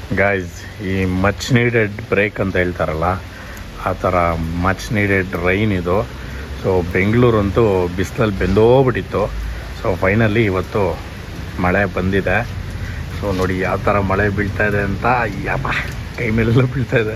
Guys ಈ much needed break ಅಂತ ಹೇಳ್ತಾರಲ್ಲ ಆ ಥರ ಮಚ್ ನೀಡೆಡ್ ರೈನ್ ಇದು ಸೊ ಬೆಂಗಳೂರಂತೂ ಬಿಸಿಲಲ್ಲಿ ಬೆಂದೋಗ್ಬಿಟ್ಟಿತ್ತು ಸೊ ಫೈನಲಿ ಇವತ್ತು ಮಳೆ ಬಂದಿದೆ ಸೊ ನೋಡಿ ಯಾವ ಥರ ಮಳೆ ಬೀಳ್ತಾ ಇದೆ ಅಂತ ಯಪ್ಪ ಕೈ ಮೇಲೆಲ್ಲ ಬೀಳ್ತಾ ಇದೆ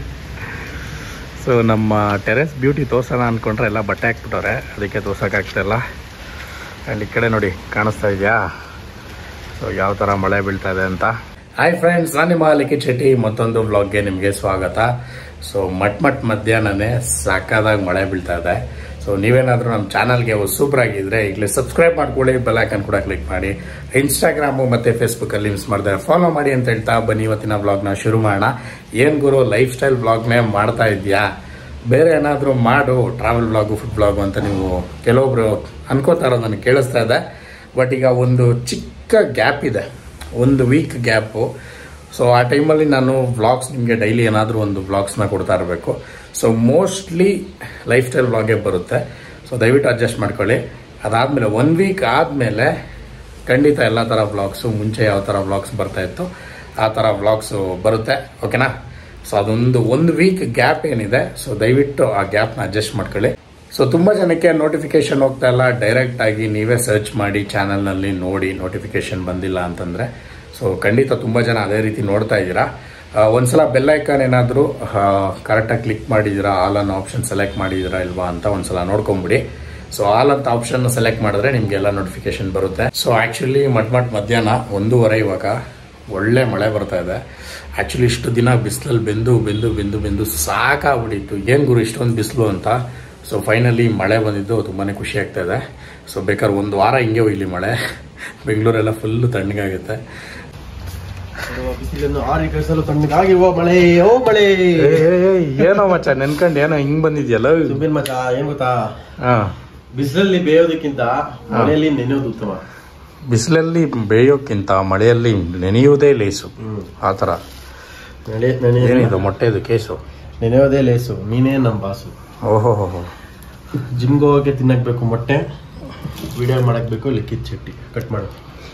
ಸೊ ನಮ್ಮ ಟೆರೆಸ್ ಬ್ಯೂಟಿ ತೋರ್ಸೋಣ ಅಂದ್ಕೊಂಡ್ರೆ ಎಲ್ಲ ಬಟ್ಟೆ ಹಾಕ್ಬಿಟ್ಟವ್ರೆ ಅದಕ್ಕೆ ತೋರ್ಸೋಕ್ಕಾಗ್ತಾಯಿಲ್ಲ ಆ್ಯಂಡ್ ಈ ಕಡೆ ನೋಡಿ ಕಾಣಿಸ್ತಾ ಇದೆಯಾ ಸೊ ಯಾವ ಥರ ಮಳೆ ಬೀಳ್ತಾ ಇದೆ ಅಂತ ಹಾಯ್ ಫ್ರೆಂಡ್ಸ್ ನಾನು ನಿಮ್ಮ ಲಿಖಿತ್ ಶೆಟ್ಟಿ ಮತ್ತೊಂದು ವ್ಲಾಗ್ಗೆ ನಿಮಗೆ ಸ್ವಾಗತ ಸೊ ಮಟ್ ಮಟ್ ಮಧ್ಯಾಹ್ನನೇ ಸಾಕಾದಾಗ ಮಳೆ ಬೀಳ್ತಾ ಇದೆ ಸೊ ನೀವೇನಾದರೂ ನಮ್ಮ ಚಾನಲ್ಗೆ ಸೂಪರ್ ಆಗಿದ್ರೆ ಈಗಲೇ ಸಬ್ಸ್ಕ್ರೈಬ್ ಮಾಡ್ಕೊಳ್ಳಿ ಬೆಲ್ ಐಕನ್ ಕೂಡ ಕ್ಲಿಕ್ ಮಾಡಿ ಇನ್ಸ್ಟಾಗ್ರಾಮು ಮತ್ತು ಫೇಸ್ಬುಕ್ಕಲ್ಲಿ ಮಿಸ್ ಮಾಡಿದ್ರೆ ಫಾಲೋ ಮಾಡಿ ಅಂತ ಹೇಳ್ತಾ ಬನ್ನಿ ಇವತ್ತಿನ ವ್ಲಾಗ್ನ ಶುರು ಮಾಡೋಣ ಏನು ಗುರು ಲೈಫ್ ಸ್ಟೈಲ್ ವ್ಲಾಗ್ನೇ ಮಾಡ್ತಾ ಇದೆಯಾ ಬೇರೆ ಏನಾದರೂ ಮಾಡು ಟ್ರಾವೆಲ್ ಬ್ಲಾಗು ಫುಡ್ ಬ್ಲಾಗು ಅಂತ ನೀವು ಕೆಲವೊಬ್ರು ಅನ್ಕೋತಾ ಇರೋದು ನನಗೆ ಕೇಳಿಸ್ತಾ ಇದೆ ಬಟ್ ಈಗ ಒಂದು ಚಿಕ್ಕ ಗ್ಯಾಪ್ ಇದೆ ಒಂದು ವೀಕ್ ಗ್ಯಾಪು ಸೊ ಆ ಟೈಮಲ್ಲಿ ನಾನು ವ್ಲಾಗ್ಸ್ ನಿಮಗೆ ಡೈಲಿ ಏನಾದರೂ ಒಂದು ವ್ಲಾಗ್ಸ್ನ ಕೊಡ್ತಾ ಇರಬೇಕು ಸೊ ಮೋಸ್ಟ್ಲಿ ಲೈಫ್ ಸ್ಟೈಲ್ ವ್ಲಾಗೇ ಬರುತ್ತೆ ಸೊ ದಯವಿಟ್ಟು ಅಡ್ಜಸ್ಟ್ ಮಾಡ್ಕೊಳ್ಳಿ ಅದಾದಮೇಲೆ ಒನ್ ವೀಕ್ ಆದಮೇಲೆ ಖಂಡಿತ ಎಲ್ಲ ಥರ ವ್ಲಾಗ್ಸು ಮುಂಚೆ ಯಾವ ಥರ ವ್ಲಾಗ್ಸ್ ಬರ್ತಾ ಇತ್ತು ಆ ಥರ ವ್ಲಾಗ್ಸು ಬರುತ್ತೆ ಓಕೆನಾ ಸೊ ಅದೊಂದು ಒಂದು ವೀಕ್ ಗ್ಯಾಪ್ ಏನಿದೆ ಸೊ ದಯವಿಟ್ಟು ಆ ಗ್ಯಾಪ್ನ ಅಡ್ಜಸ್ಟ್ ಮಾಡ್ಕೊಳ್ಳಿ ಸೊ ತುಂಬ ಜನಕ್ಕೆ ನೋಟಿಫಿಕೇಶನ್ ಹೋಗ್ತಾ ಇಲ್ಲ ಡೈರೆಕ್ಟ್ ಆಗಿ ನೀವೇ ಸರ್ಚ್ ಮಾಡಿ ಚಾನಲ್ನಲ್ಲಿ ನೋಡಿ ನೋಟಿಫಿಕೇಶನ್ ಬಂದಿಲ್ಲ ಅಂತಂದರೆ ಸೊ ಖಂಡಿತ ತುಂಬ ಜನ ಅದೇ ರೀತಿ ನೋಡ್ತಾ ಇದ್ದೀರಾ ಆ, ಒಂದ್ಸಲ ಬೆಲ್ ಐಕಾನ್ ಏನಾದರೂ ಕರೆಕ್ಟಾಗಿ ಕ್ಲಿಕ್ ಮಾಡಿದ್ದೀರಾ ಆಲ್ ಅನ್ನೋ ಆಪ್ಷನ್ ಸೆಲೆಕ್ಟ್ ಮಾಡಿದ್ದೀರಾ ಇಲ್ವಾ ಅಂತ ಒಂದ್ಸಲ ನೋಡ್ಕೊಂಬಿಡಿ ಸೊ ಆಲ್ ಅಂತ ಆಪ್ಷನ್ ಸೆಲೆಕ್ಟ್ ಮಾಡಿದ್ರೆ ನಿಮಗೆಲ್ಲ ನೋಟಿಫಿಕೇಶನ್ ಬರುತ್ತೆ ಸೊ ಆ್ಯಕ್ಚುಲಿ ಮಟ್ ಮಟ್ ಮಧ್ಯಾಹ್ನ ಒಂದೂವರೆ ಇವಾಗ ಒಳ್ಳೆ ಮಳೆ ಬರ್ತಾ ಇದೆ ಆ್ಯಕ್ಚುಲಿ ಇಷ್ಟು ದಿನ ಬಿಸಿಲಲ್ಲಿ ಬೆಂದು ಬೆಂದು ಬೆಂದು ಬೆಂದು ಸಾಕಾಗ್ಬಿಟ್ಟಿತ್ತು ಏನು ಗುರು ಇಷ್ಟೊಂದು ಬಿಸಿಲು ಅಂತ ಸೊ ಫೈನಲಿ ಮಳೆ ಬಂದಿದ್ದು ತುಂಬಾ ಖುಷಿ ಆಗ್ತಾ ಇದೆ ಸೊ ಬೇಕಾದ್ರೆ ಒಂದು ವಾರ ಹಿಂಗೆ ಹೋಗ್ಲಿ ಮಳೆ ಬೆಂಗಳೂರೆಲ್ಲ ಫುಲ್ಲು ತಣ್ಣಗಾಗುತ್ತೆ ಬಿಸಿಲನ್ನು ಆರಿ ಕಳಿಸಲು ತಣ್ಣಗಾಗಿ ಓ ಮಳೆ ಓ ಮಳೆ ಏನೋ ಮಚ್ಚ ನೆನ್ಕೊಂಡು ಏನೋ ಹಿಂಗ್ ಬಂದಿದ್ಯಲ್ಲ ಸುಂಬಿನ್ ಮಚ್ಚ ಏನ್ ಗೊತ್ತಾ ಹಾ ಬಿಸಿಲಲ್ಲಿ ಬೇಯೋದಕ್ಕಿಂತ ಮಳೆಯಲ್ಲಿ ನೆನೆಯೋದು ಉತ್ತಮ ಬಿಸಿಲಲ್ಲಿ ಬೇಯೋಕ್ಕಿಂತ ಮಳೆಯಲ್ಲಿ ನೆನೆಯುವುದೇ ಲೇಸು ಹ್ಮ್ ಆ ಥರ ನೆನೆ ನೆನೆ ಏನಿದು ಮೊಟ್ಟೆದು ಕೇಸು ನೆನೆಯೋದೇ ಲೇಸು ನೀನೇ ನಮ್ ಬಾಸು ಓಹೋ ಜಿಮ್ಗೆ ಹೋಗಕ್ಕೆ ತಿನ್ನಕ್ ಬೇಕು ಮೊಟ್ಟೆ ವಿಡಿಯೋ ಮಾಡಕ್ ಬೇಕು ಲಿಕ್ಕಿದ್ ಚಟ್ಟಿ ಕಟ್ ಮಾಡು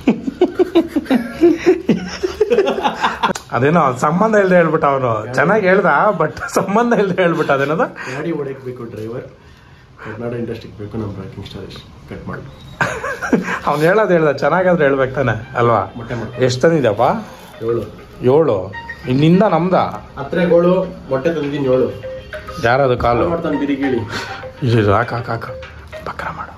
ಅದೇನೋ ಸಂಬಂಧ ಇಲ್ದೆ ಹೇಳ್ಬಿಟ್ಟ ಅವನು ಚೆನ್ನಾಗಿ ಹೇಳ್ದ ಬಟ್ ಸಂಬಂಧ ಇಲ್ದೆ ಹೇಳ್ಬಿಟ್ಟ ಅದೇನದ ಗಾಡಿ ಹೊಡಕ್ ಬೇಕು ಡ್ರೈವರ್ ಕನ್ನಡ ಇಂಡಸ್ಟ್ರಿಗೆ ಬೇಕು ನಮ್ಮ ಬ್ರೇಕಿಂಗ್ ಸ್ಟಾರ್ ಕಟ್ ಮಾಡು ಅವ್ನು ಹೇಳೋದು ಹೇಳ್ದ ಚೆನ್ನಾಗಾದ್ರೆ ಹೇಳ್ಬೇಕು ತಾನೆ ಅಲ್ವಾ ಮೊಟ್ಟೆ ಮಾಡು ಎಷ್ಟು ತಂದಿದ್ಯಪ್ಪ ಏಳು ಏಳು ಇನ್ನಿಂದ ನಮ್ದ ಹತ್ರೆಗಳು ಮೊಟ್ಟೆ ತಂದಿದ್ದೀನಿ ಏಳು ಯಾರದು ಕಾಲು ಮಾಡ್ತಾನೆ ಬಿರಿಗಿಳಿ ಇದು ಹಾಕ ಹಾಕ ಹಾಕ ಪಕ್ಕ ಮಾಡು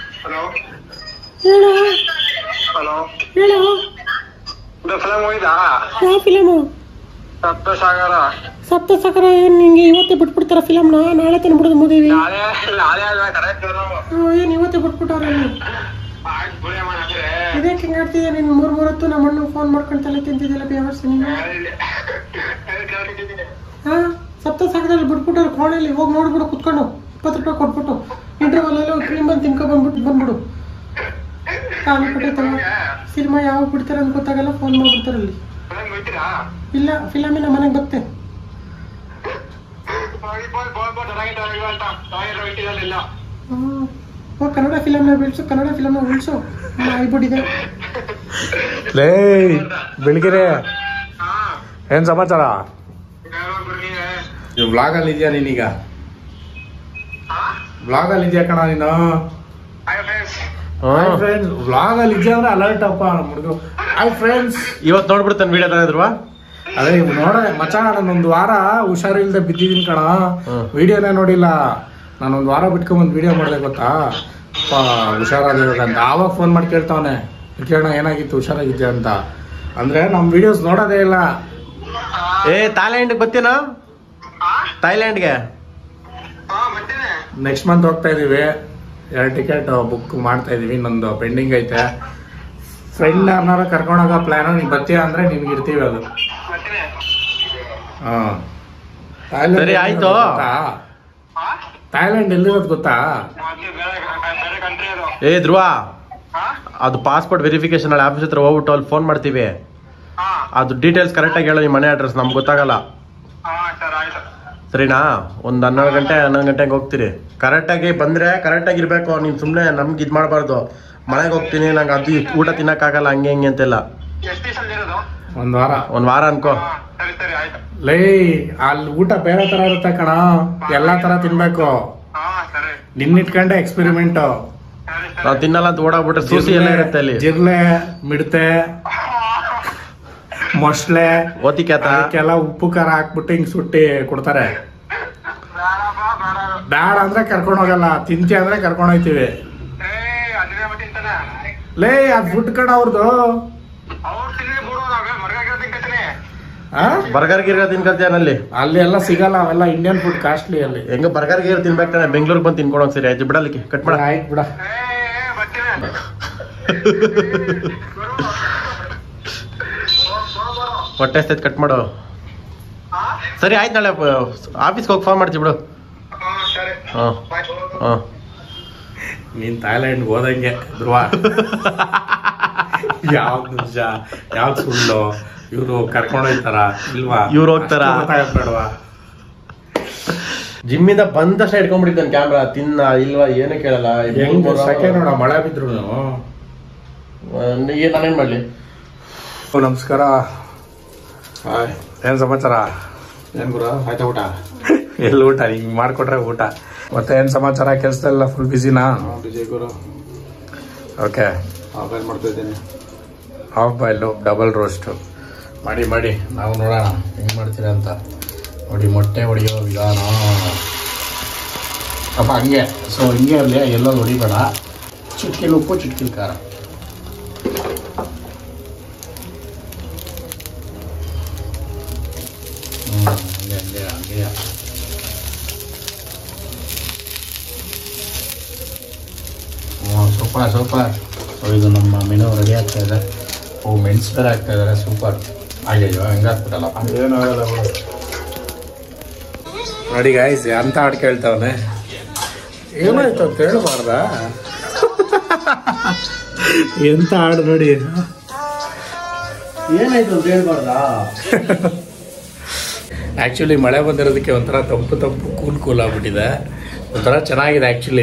ಹಲೋ ಹೇಳು ಇದು ಫಿಲಮ್ ಹೋಗಿದಾ ಯಾವ ಫಿಲಮು ಸಪ್ತಸಾಗರ ಸಪ್ತ ಸಕರ ಏನ್ ನಿಂಗೆ ಇವತ್ತೇ ಬಿಟ್ಬಿಡ್ತಾರ ಫಿಲಮ್ನ ನಾಳೆ ತಾನೆ ಬಿಡೋದು ಮುದೀವಿ ನಾಳೆ ನಾಳೆ ಅಲ್ವಾ ಕರೆಕ್ಟ್ ಏನ್ ಇವತ್ತೇ ಬಿಟ್ಬಿಟ್ಟವ್ರ ಆಯ್ತು ಗುಳಿ ಮಾಡಿದ್ರೆ ಇದಕ್ಕೆ ಹಿಂಗ್ ಆಡ್ತಿದ್ಯಾ ನೀನ್ ಮೂರ್ ಮೂರತ್ತು ನಮ್ಮ ಅಣ್ಣ ಫೋನ್ ಮಾಡ್ಕೊಂಡು ತಲೆ ತಿಂತಿದ್ಯಲ್ಲ ಬೇವರ್ಸ್ ನೀನು ಹಾ ಸಪ್ತ ಸಕರಲ್ಲಿ ಬಿಟ್ಬಿಟ್ಟವ್ರ ಕೋಣೆಯಲ್ಲಿ ಹೋಗಿ ನೋಡ್ಬಿಡು ಕುತ್ಕೊಂಡು ಇಪ್ಪತ್ತು ರೂಪಾಯಿ ಕೊಟ್ಬಿಟ್ಟು ಇಂಟರ್ವಲ್ ಅಲ್ಲಿ ಕ್ರೀಮ್ ಬಂದು ತಿನ್ಕೊ ಬಂದ್ಬಿಟ್ಟು ಬಂದ್ಬಿಡು ಖಾಲಿ ಕೊಟ್ಟೈತಲ್ಲ ಸಿನಿಮಾ ಯಾವಾಗ ಬಿಡ್ತಾರೆ ಅಂತ ಗೊತ್ತಾಗಲ್ಲ ಫೋನ್ ಮಾಡ್ಬಿಡ್ತಾರೆ ಅಲ್ಲಿ ಫಿಲಮ್ ಹೋಗ್ತೀರಾ ಇಲ್ಲ ಫಿಲಮಿನ ಮನೆಗೆ ಬತ್ತೆ ಚೆನ್ನಾಗಿತ್ತು ಅಂತ ಚೆನ್ನಾಗಿರೋ ಇಟ್ಟಿಲ್ಲ ಹ್ಮ್. ಓ ಕನ್ನಡ ಫಿಲಮ್ನ ಬೀಳ್ಸು ಕನ್ನಡ ಫಿಲಮ್ನ ಉಳಿಸು ಆಗ್ಬಿಟ್ಟಿದೆ ಲೇ ಬೆಳಗಿರೆ ಹಾ ಏನ್ ಸಮಾಚಾರ ಹೇಳ್ಬೇಕು ನೀವೇ ವ್ಲಾಗ್ ಅಲ್ಲಿ ಇದೆಯಾ ನೀನೀಗ ಹಾ ವ್ಲಾಗ್ ಅಲ್ಲಿ ಇದೆಯಾ ಕಣ ನೀನು ಹಾಯ್ ಫ್ರೆಂಡ್ಸ್ ಫ್ರೆಂಡ್ಸ್ ವ್ಲಾಗ್ ಅಲ್ಲಿ ಇದೆಯಾ ಅಂದ್ರೆ ಅಲರ್ಟ್ ಅಪ್ಪ ಹುಡುಗ ಹಾಯ್ ಫ್ರೆಂಡ್ಸ್ ಇವತ್ತು ನೋಡ್ಬಿಡ್ತಾನೆ ವಿಡಿಯೋ ತಂದಿದ್ವಾ ಅದೇ ನೋಡ ಮಚ ನಾನೊಂದು ವಾರ ಹುಷಾರಿಲ್ದೆ ಬಿದ್ದಿದ್ದೀನಿ ಕಣ ಹ್ಮ್. ವಿಡಿಯೋನೇ ನೋಡಿಲ್ಲ ನಾನೊಂದು ವಾರ ಬಿಟ್ಕೊಂಬಂದು ವಿಡಿಯೋ ಮಾಡಿದೆ ಗೊತ್ತಾ ಅಪ್ಪ ಹುಷಾರಾಗಿರೋದು ಅಂತ ಆವಾಗ ಫೋನ್ ಮಾಡಿ ಕೇಳ್ತಾವನೆ ಕೇಳೋಣ ಏನಾಗಿತ್ತು ಹುಷಾರಾಗಿದ್ಯಾ ಅಂತ ಅಂದ್ರೆ ನಮ್ ವಿಡಿಯೋಸ್ ನೋಡೋದೇ ಇಲ್ಲ ಏ ಥಾಯ್ಲ್ಯಾಂಡ್ ಬರ್ತೀನಾ ಥಾಯ್ಲ್ಯಾಂಡ್ಗೆ ಹಾ ಬರ್ತೀನಿ ನೆಕ್ಸ್ಟ್ ಮಂತ್ ಹೋಗ್ತಾ ಇದೀವಿ ಎರಡು ಟಿಕೆಟ್ ಬುಕ್ ಮಾಡ್ತಾ ಇದೀವಿ ನಂದು ಪೆಂಡಿಂಗ್ ಐತೆ ಫ್ರೆಂಡ್ ಯಾರನ್ನಾರ ಕರ್ಕೊಂಡೋಗೋ ಪ್ಲಾನ್ ನೀನ್ ಬರ್ತೀಯ ಅಂದ್ರೆ ನಿಮ್ಗೆ ಇರ್ತೀವಿ ಅದು ಬರ್ತೀನಿ ಹಾ ಥಾಯ್ಲೆಂಡ್ ಸರಿ, ಆಯ್ತು. ಗೊತ್ತಾ? ಹಾ ಥಾಯ್ಲೆಂಡ್ ಎಲ್ಲಿರೋದು ಗೊತ್ತಾ ಮತ್ತೆ ಬೇರೆ ಬೇರೆ ಕಂಟ್ರಿ ಅದು ಏ ಧ್ರುವ ಹಾ ಅದು ಪಾಸ್ಪೋರ್ಟ್ ವೆರಿಫಿಕೇಶನ್ ಅಲ್ಲಿ ಆಫೀಸ್ ಹತ್ರ ಹೋಗ್ಬಿಟ್ಟು ಅಲ್ಲಿ ಫೋನ್ ಮಾಡ್ತೀವಿ ಹಾ ಅದು ಡೀಟೇಲ್ಸ್ ಕರೆಕ್ಟಾಗಿ ಹೇಳೋ ನಿಮ್ಮ ಮನೆ ಅಡ್ರೆಸ್ ನಮ್ಗೆ ಗೊತ್ತಾಗಲ್ಲ ಹಾ ಸರ್ ಆಯ್ತು ಸರಿನಾ ಒಂದು ಹನ್ನೆರಡು ಗಂಟೆ ಹನ್ನೊಂದು ಗಂಟೆಗೆ ಹೋಗ್ತೀರಿ ಕರೆಕ್ಟಾಗಿ ಬಂದರೆ ಕರೆಕ್ಟಾಗಿ ಇರಬೇಕು ನೀನು ಸುಮ್ಮನೆ ನಮ್ಗೆ ಇದು ಮಾಡಬಾರ್ದು ಮಳೆಗೆ ಹೋಗ್ತೀನಿ ನಂಗೆ ಅದು ಊಟ ತಿನ್ನಕ್ಕಾಗಲ್ಲ ಹಂಗೆ ಹಿಂಗೆ ಅಂತೆಲ್ಲ ಎಷ್ಟು ದಿವಸ ಇರೋದು ಒಂದ್ ವಾರ ಒಂದ್ ವಾರ ಅನ್ಕೋ ಹಾ ಸರಿ ಸರಿ ಆಯ್ತು ಲೇ ಅಲ್ಲಿ ಊಟ ಬೇರೆ ತರ ಇರುತ್ತೆ ಕಣ ಎಲ್ಲಾ ತರ ತಿನ್ಬೇಕು ಹಾ ಸರಿ ನಿನ್ನಿಟ್ಕೊಂಡೆ ಎಕ್ಸ್ಪೆರಿಮೆಂಟ್ ಸರಿ ಸರಿ ನಾವ್ ತಿನ್ನಲ್ಲ ಅಂತ ಓಡಾಗ್ಬಿಟ್ರೆ ಸೂಸಿ ಎಲ್ಲ ಇರುತ್ತೆ ಅಲ್ಲಿ ಜಿರ್ಲೆ ಮಿಡತೆ ಮೊಸಳೆ ಓತಿ ಕ್ಯಾತ ಅದಕ್ಕೆಲ್ಲ ಉಪ್ಪು ಖಾರ ಹಾಕ್ಬಿಟ್ಟು ಹಿಂಗ್ ಸುಟ್ಟಿ ಕೊಡ್ತಾರೆ ಬೇಡಪ್ಪ ಬೇಡ ಬ್ಯಾಡ ಅಂದ್ರೆ ಕರ್ಕೊಂಡ್ ಹೋಗಲ್ಲ ತಿಂತಿ ಅಂದ್ರೆ ಕರ್ಕೊಂಡ್ ಹೋಯ್ತಿವಿ ಏ ಅದ್ರೆ ತಿಂತಾನೆ ಲೇ ಅದ್ ಫುಡ್ ಕಣ ಅವ್ರದ್ದು ಅವ್ರು ತಿನ್ನಿ ಬಿಡು ನಾವೇ ಮರ್ಗಾಗಿರೋ ತಿನ್ಕತೀನಿ ಆ? ಬರ್ಗರ್ ಗಿರ್ಗರ್ ತಿನ್ಕತ್ಯಾನಲ್ಲಿ ಅಲ್ಲಿ ಎಲ್ಲ ಸಿಗಲ್ಲ ಅವೆಲ್ಲ ಇಂಡಿಯನ್ ಫುಡ್ ಕಾಸ್ಟ್ಲಿ ಅಲ್ಲಿ ಹೆಂಗ ಬರ್ಗರ್ ಗಿರ್ ತಿನ್ಬೇಕು ತಾನೆ ಬೆಂಗ್ಳೂರ್ ಬಂದು ತಿನ್ಕೊಳಕ್ ಸರಿ ಆಯ್ತು ಬಿಡಲಿಕ್ಕೆ ಕಟ್ ಮಾಡ ಆಯ್ತು ಬಿಡ ಏ ಏ, ಬರ್ತೀನಿ ಹೊಟ್ಟೆ ಎಸ್ತೈತ್ ಕಟ್ ಮಾಡು ಹಾ ಸರಿ ಆಯ್ತು ನಾಳೆ ಆಫೀಸ್ಗೆ ಹೋಗಿ ಫೋನ್ ಮಾಡ್ತೀವಿ ಬಿಡು ಹಾ ಸರಿ ಹಾ ಬಾಯ್ ಹಾ ನೀನ್ ಥಾಯ್ಲೆಂಡ್ ಹೋದಂಗೆ ಧ್ರುವ ಯಾವ್ದು ನಿಜ ಯಾವ್ದು ಸುಳ್ಳು ಇವ್ರು ಕರ್ಕೊಂಡು ಹೋಯ್ತಾರ ಇಲ್ವಾ ಇವ್ರು ಹೋಗ್ತಾರಾ? ಅಷ್ಟು ಗೊತ್ತಾಗದ್ ಬೇಡವಾ ಜಿಮ್ಮಿಂದ ಬಂದ ತಕ್ಷಣ ಇಟ್ಕೊಂಡ್ಬಿಟ್ಟಿದ್ದಾನೆ ಕ್ಯಾಮ್ರಾ ತಿನ್ನ ಇಲ್ವಾ ಏನು ಕೇಳಲ್ಲ ಹೆಂಗ್ ಸೆಕೆ ನೋಡ ಮಳೆ ಬಿದ್ರು ನಾನೇನ್ ಮಾಡ್ಲಿ ನಮಸ್ಕಾರ ಏನ್ ಸಮಾಚಾರ ಏನ್ ಗುರು ಆಯ್ತಾ ಊಟ ಎಲ್ಲಿ ಊಟ ಹಿಂಗ್ ಮಾಡ್ಕೊಟ್ರೆ ಊಟ ಮತ್ತೆ ಏನ್ ಸಮಾಚಾರ ಕೆಲ್ಸದಲ್ಲ ಫುಲ್ ಬಿಸಿನಾ ವಿಜಯ್ ಗುರು ಓಕೆ ಆಫರ್ ಮಾಡ್ತಾ ಇದ್ದೇನೆ ಹಾಫ್ ಬಾಯ್ಲು ಡಬಲ್ ರೋಸ್ಟು ಮಾಡಿ ಮಾಡಿ ನಾವು ನೋಡೋಣ ಹೆಂಗ್ ಮಾಡ್ತೀರಾ ಅಂತ ನೋಡಿ ಮೊಟ್ಟೆ ಹೊಡಿಯೋ ವಿಧಾನ ಅಪ್ಪ ಹಂಗೆ ಸೊ ಹಿಂಗೆ ಇರಲಿ ಎಲ್ಲೋ ಹೊಡಿಬೇಡ ಚಿಟ್ಕಿಲ್ ಉಪ್ಪು ಚಿಟ್ಕಿಲ್ ಖಾರ ಹ್ಞೂ ಹಂಗೆ ಹಂಗೆ ಹಂಗೆ ಹ್ಞೂ ಸೂಪರ್ ಸೂಪರ್ ಸೊ ಇದು ನಮ್ಮ ಮೆನು ರೆಡಿ ಆಗ್ತಾ ಇದೆ ಓ ಮೆಣಸು ಬೇರೆ ಆಗ್ತಾ ಇದ್ದಾರೆ ಸೂಪರ್ ಅಯ್ಯಯ್ಯೋ ಹೆಂಗಾಗ್ಬಿಟ್ಟಲ್ಲಪ್ಪ ಏನಾಗಲ್ಲ ಬಿಡು ನೋಡಿ ಗಾಯ್ಸ್ ಅಂತ ಹಾಡು ಕೇಳ್ತಾವನೆ ಏನಾಯ್ತು ಅಂತ ಹೇಳ್ಬಾರ್ದ ಎಂತ ಹಾಡು ನೋಡಿ ಏನಾಯ್ತು ಅಂತ ಹೇಳ್ಬಾರ್ದಾ ಆ್ಯಕ್ಚುಲಿ ಮಳೆ ಬಂದಿರೋದಕ್ಕೆ ಒಂಥರ ತಂಪು ತಂಪು ಕೂಲ್ ಕೂಲ್ ಆಗ್ಬಿಟ್ಟಿದೆ ಒಂಥರ ಚೆನ್ನಾಗಿದೆ ಆ್ಯಕ್ಚುಲಿ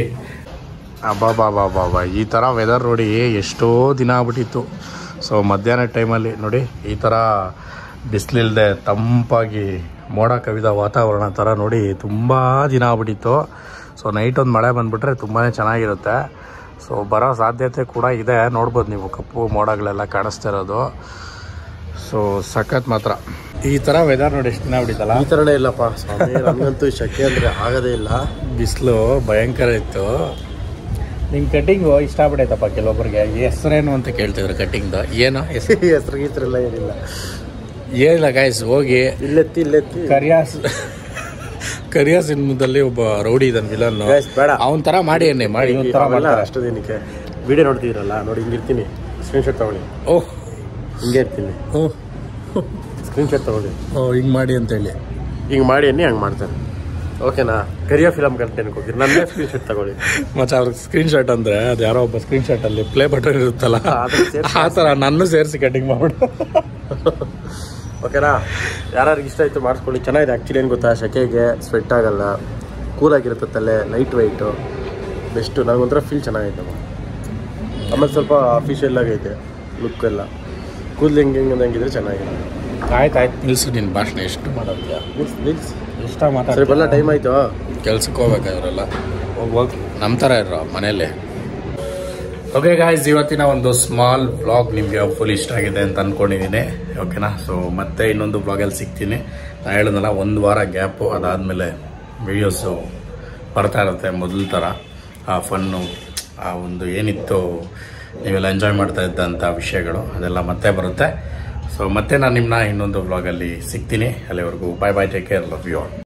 ಅಬ್ಬಾ ಈ ಥರ ವೆದರ್ ನೋಡಿ ಎಷ್ಟೋ ದಿನ ಆಗ್ಬಿಟ್ಟಿತ್ತು ಸೊ ಮಧ್ಯಾಹ್ನ ಟೈಮಲ್ಲಿ ನೋಡಿ ಈ ಥರ ಬಿಸಿಲಿಲ್ಲದೆ ತಂಪಾಗಿ ಮೋಡ ಕವಿದ ವಾತಾವರಣ ಥರ ನೋಡಿ ತುಂಬ ದಿನ ಆಗ್ಬಿಟ್ಟಿತ್ತು ಸೊ ನೈಟ್ ಒಂದು ಮಳೆ ಬಂದುಬಿಟ್ರೆ ತುಂಬಾ ಚೆನ್ನಾಗಿರುತ್ತೆ ಸೊ ಬರೋ ಸಾಧ್ಯತೆ ಕೂಡ ಇದೆ ನೋಡ್ಬೋದು ನೀವು ಕಪ್ಪು ಮೋಡಗಳೆಲ್ಲ ಕಾಣಿಸ್ತಾ ಇರೋದು ಸೊ ಸಖತ್ ಮಾತ್ರ ಈ ಥರ ವೆದರ್ ನೋಡಿ ಎಷ್ಟು ದಿನ ಆಗ್ಬಿಟ್ಟಿತ್ತಲ್ಲ ಈ ತರನೇ ಇಲ್ಲಪ್ಪ ಸ್ವಾಮಿ ನಮ್ಗಂತೂ ಶಕೆ ಅಂದ್ರೆ ಆಗದೇ ಇಲ್ಲ ಬಿಸಿಲು ಭಯಂಕರ ಇತ್ತು ನಿಂಗೆ ಕಟ್ಟಿಂಗು ಇಷ್ಟ ಆಗ್ಬಿಟ್ಟೈತಪ್ಪ ಕೆಲವೊಬ್ಬರಿಗೆ ಹೆಸರೇನು ಅಂತ ಕೇಳ್ತಿದ್ರು ಕಟ್ಟಿಂಗ್ದು ಏನು ಹೆಸರು ಹೆಸರು ಗೀಸರೆಲ್ಲ ಏನಿಲ್ಲ ಏನಿಲ್ಲ ಗಾಯ್ಸ್ ಹೋಗಿ ಇಲ್ಲೆತ್ತಿ ಇಲ್ಲೆತ್ತಿ ಕರಿಯಾಸ್ ಕರಿಯಾ ಸಿನಿಮಾದಲ್ಲಿ ಒಬ್ಬ ರೌಡಿ ಇದ್ದಾನೆ ವಿಲನ್ Guys, ಬೇಡ. ಅವನ ಥರ ಮಾಡಿ ಅನ್ನಿ ಮಾಡಿ ಇವನ್ ಥರ ಅವೆಲ್ಲ ಮಾಡ್ತಾರೆ ಅಷ್ಟು ದಿನಕ್ಕೆ ವಿಡಿಯೋ ನೋಡ್ತಿದ್ರಲ್ಲ ನೋಡಿ ಹಿಂಗಿರ್ತೀನಿ ಸ್ಕ್ರೀನ್ಶಾಟ್ ತಗೊಳ್ಳಿ ಓಹ್ ಹಿಂಗೆ ಇರ್ತೀನಿ ಓಹ್ ಸ್ಕ್ರೀನ್ಶಾಟ್ ತಗೊಳ್ಳಿ ಓ ಹಿಂಗೆ ಮಾಡಿ ಅಂತೇಳಿ ಹಿಂಗೆ ಮಾಡಿ ಅನ್ನಿ ಹಂಗೆ ಮಾಡ್ತಾರೆ ಓಕೆನಾ ಕರಿಯೋ ಫಿಲಮ್ ಕಂಟೆಂಟ್ ಹೋಗಿರಿ ನನ್ನೇ ಸ್ಕ್ರೀನ್ಶಾಟ್ ತಗೊಳ್ಳಿ ಮತ್ತೆ ಅವ್ರಿಗೆ ಸ್ಕ್ರೀನ್ ಶಾಟ್ ಅಂದರೆ ಅದು ಯಾರೋ ಒಬ್ಬ ಸ್ಕ್ರೀನ್ ಶಾಟಲ್ಲಿ ಪ್ಲೇ ಬಟನ್ ಇರುತ್ತಲ್ಲ ಅದನ್ನ ಸೇರ್ಸಿ ಆ ಥರ ನನ್ನ ಸೇರಿಸಿ ಕಟ್ಟಿಂಗ್ ಮಾಡ್ಬಿಡು ಓಕೆನಾ ಯಾರ್ಯಾರಿಗೆ ಇಷ್ಟ ಆಯಿತು ಮಾಡಿಸ್ಕೊಳ್ಳಿ ಚೆನ್ನಾಗಿದೆ ಆ್ಯಕ್ಚುಲಿ ಏನು ಗೊತ್ತಾ ಶೆಕೆಗೆ ಸ್ವೆಟ್ ಆಗಲ್ಲ ಕೂಲಾಗಿರುತ್ತೆ ತಲೆ ಲೈಟ್ ವೆಯ್ಟು ಬೆಸ್ಟು ನನಗೊಂಥರ ಫೀಲ್ ಚೆನ್ನಾಗೈತೆ ಆಮೇಲೆ ಸ್ವಲ್ಪ ಅಫಿಷಿಯಲ್ ಆಗೈತೆ ಲುಕ್ ಎಲ್ಲ ಕೂದಲು ಹೆಂಗೆ ಹೆಂಗೆ ಹೆಂಗಿದ್ರೆ ಚೆನ್ನಾಗಿದೆ ಆಯ್ತು ಆಯ್ತು ನಿಲ್ಸು ನಿನ್ನ ಭಾಷಣ ಎಷ್ಟು ಮಾಡೋದ್ಯಾ ನಿಲ್ಸ್ ನಿಲ್ಸ್ ಇಷ್ಟ ಸರಿ ಮಾತಾಡಿ ಬಲ್ಲ ಟೈಮ್ ಆಯಿತು ಕೆಲ್ಸಕ್ಕೆ ಹೋಗ್ಬೇಕಾದ್ರಲ್ಲ ಹೋಗಿ ಹೋಗಿ ನಮ್ಮ ಥರ ಇರೋ ಮನೇಲಿ ಓಕೆ ಗಾಯ್ಸ್ ಇವತ್ತಿನ ಒಂದು ಸ್ಮಾಲ್ ವ್ಲಾಗ್ ನಿಮಗೆ ಫುಲ್ ಇಷ್ಟ ಆಗಿದೆ ಅಂತ ಅಂದ್ಕೊಂಡಿದ್ದೀನಿ ಓಕೆನಾ ಸೊ ಮತ್ತೆ ಇನ್ನೊಂದು ವ್ಲಾಗಲ್ಲಿ ಸಿಗ್ತೀನಿ ನಾನು ಹೇಳಿದ್ನಲ್ಲ ಒಂದು ವಾರ ಗ್ಯಾಪು ಅದಾದಮೇಲೆ ವಿಡಿಯೋಸು ಬರ್ತಾ ಇರುತ್ತೆ ಮೊದಲ ಥರ ಆ ಫನ್ನು ಆ ಒಂದು ಏನಿತ್ತು ನೀವೆಲ್ಲ ಎಂಜಾಯ್ ಮಾಡ್ತಾ ಇದ್ದಂಥ ವಿಷಯಗಳು ಅದೆಲ್ಲ ಮತ್ತೆ ಬರುತ್ತೆ ಸೊ ಮತ್ತೆ ನಾನು ನಿಮ್ಮನ್ನ ಇನ್ನೊಂದು ವ್ಲಾಗಲ್ಲಿ ಸಿಗ್ತೀನಿ ಅಲ್ಲಿವರೆಗೂ bye bye take care love you all